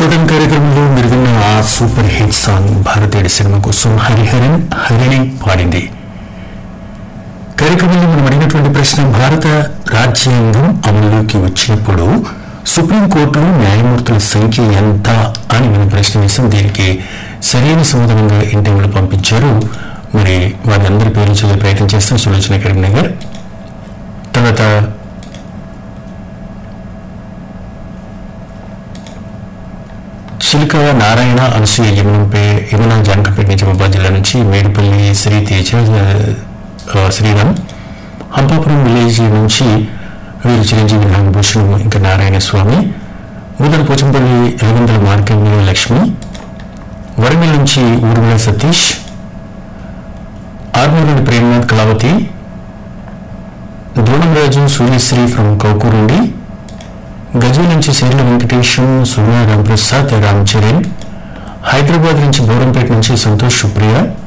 shooting కార్యక్రమంలో మీరు విన్న ఆ సూపర్ హిట్ సాంగ్ భారతీయుడి సినిమా కోసం హరిహరన్ హరిణి పాడింది కార్యక్రమంలో మనం అడిగినటువంటి ప్రశ్న భారత రాజ్యాంగం అమలులోకి వచ్చినప్పుడు సుప్రీంకోర్టులో న్యాయమూర్తుల సంఖ్య ఎంత అని మనం ప్రశ్న వేసాం దీనికి సరైన సమాధానంగా ఇంటర్వ్యూలు పంపించారు మరి వారందరి పేర్లు చదివే ప్రయత్నం చేస్తాం సులోచన కరీంనగర్ తర్వాత చిలుక నారాయణ అనసూయ యమునంపై యమున జానకపేట నిజామాబాద్ జిల్లా నుంచి మేడిపల్లి శ్రీ తేజ ఆ, శ్రీరామ్ హంపాపురం విలేజ్ నుంచి వీరు చిరంజీవి నాగభూషణం ఇంకా నారాయణ స్వామి ముదల పోచంపల్లి ఎలగందల మార్కెట్ లక్ష్మి వరంగల్ నుంచి ఊర్మిళ సతీష్ ఆర్మూరుని ప్రేమనాథ్ కళావతి ద్రోణంరాజు సూర్యశ్రీ ఫ్రమ్ కౌకూరుండి గజల్ నుంచి శైల వెంకటేశం సుమా రాంప్రసాద్ రామ్ చరణ్ హైదరాబాద్ నుంచి బోరంపేట నుంచి సంతోష్ సుప్రియ